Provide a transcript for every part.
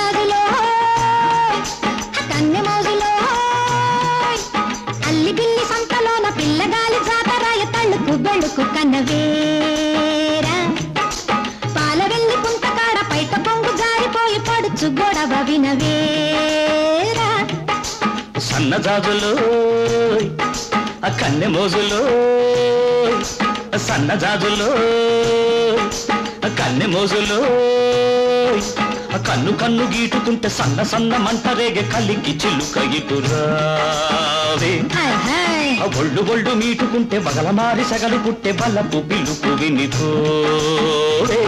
సన్నజాజులో కన్నె మోజులో అల్లి బిల్లి సంతలోన పిల్లగాలి జాతరాయ తళ్ళుకు బెళ్ళుకు కన్నవేరా పాల వెళ్ళి పుంతకాడ పైట పొంగు జారిపోయి పడుచు గొడవ వినవేరా సన్నజాజులో ఆ కన్నె మోజులో సన్నజాజులో ఆ కన్నె మోజులో ఆ కన్ను కన్ను గీటుకుంటే సన్న సన్న మంట రేగే కలికి చిలుక ఇటురావే హాయ్ హాయ్ ఆ ఒళ్ళు ఒళ్ళు మీటుకుంటే బగలమారి సగలు పుట్టే బలపు పిలుపు వినిపోవే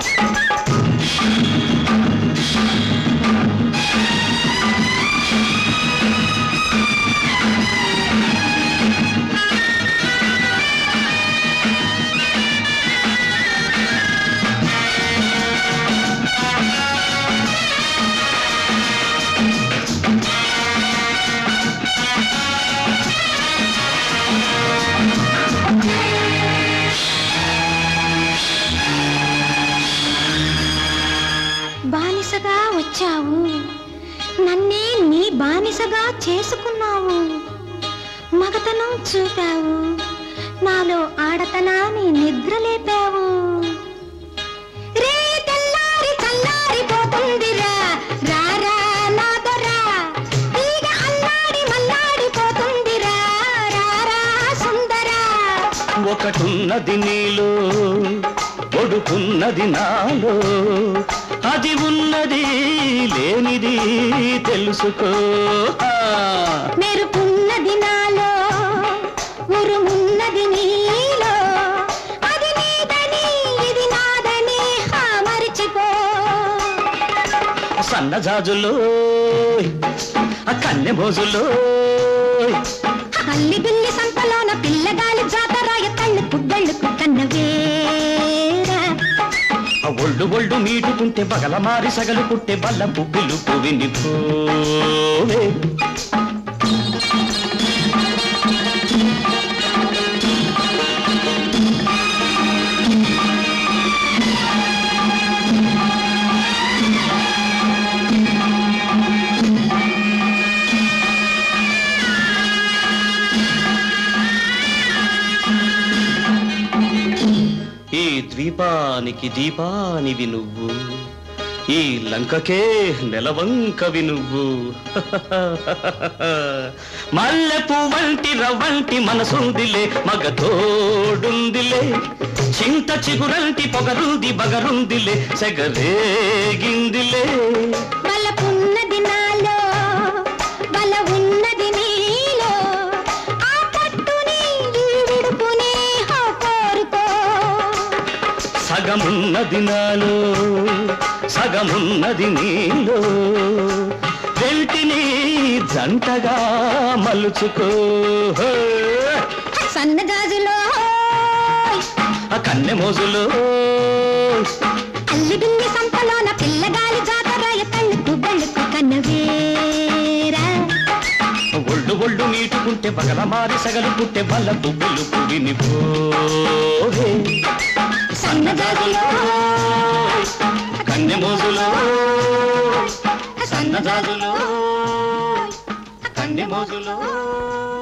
బానిసగా వచ్చావు నన్నే నీ బానిసగా చేసుకున్నావు మగతనం చూపావు నాలో ఆడతనాన్ని నిద్రలేపావు రే తెల్లారి చల్లారిపోతుందిరా రారా నా దొరా తీగ అల్లాడి మల్లాడిపోతుందిరా రారా సుందరా ఒకటున్నది నీలో ఒడుకున్నది నాలో అది ఉన్నది లేనిది తెలుసుకో ఆ, మెరుపున్నది నాలో ఉరుమున్నది నీలో అది నీదని ఇది నాదని హా మరిచిపో సన్నజాజులో ఆ కన్నె మోజులో అల్లి బిల్లి సంతలోన పిల్లగాలి జాతరాయ తళ్ళుకు బళ్ళుకు కన్నవేరా ఆ ఒళ్ళు ఒళ్ళు మీటుకుంటే బగలమారి సగలు పుట్టే బల్లపు పిలుపు వినిపోవే ఈ ద్వీపానికి దీపానివి నువ్వు ఈ లంకకే నెలవంకవి నువ్వు మల్లెపు వంటి రవ్వంటి మనసుందిలే మగ తోడుందిలే చింత చిగురంటి పొగరుంది బగరుందిలే సెగరేగిందిలే బలపున్నది నాలో బల ఉన్నది నీలో ఆ పట్టుని ఈ విడుపుని హో కోరుకో సగమున్నది నాలో సగమున్నది నీలో వెంటిని జంటగా మలుచుకో సన్నగాజులో ఆ కన్నె మోజులో అల్లి బిల్లి సంతలోన పిల్లగాలి జాతరాయ తళ్ళుకు బళ్ళుకు కన్నవేరా ఒళ్ళు ఒళ్ళు నీటుకుంటే బగలమారి సగలు పుట్టే బల్లపు పిలుపు వినిపోవే సన్నజాజులో కన్నె మోజులో సన్నజాజులో కన్నె మోజులో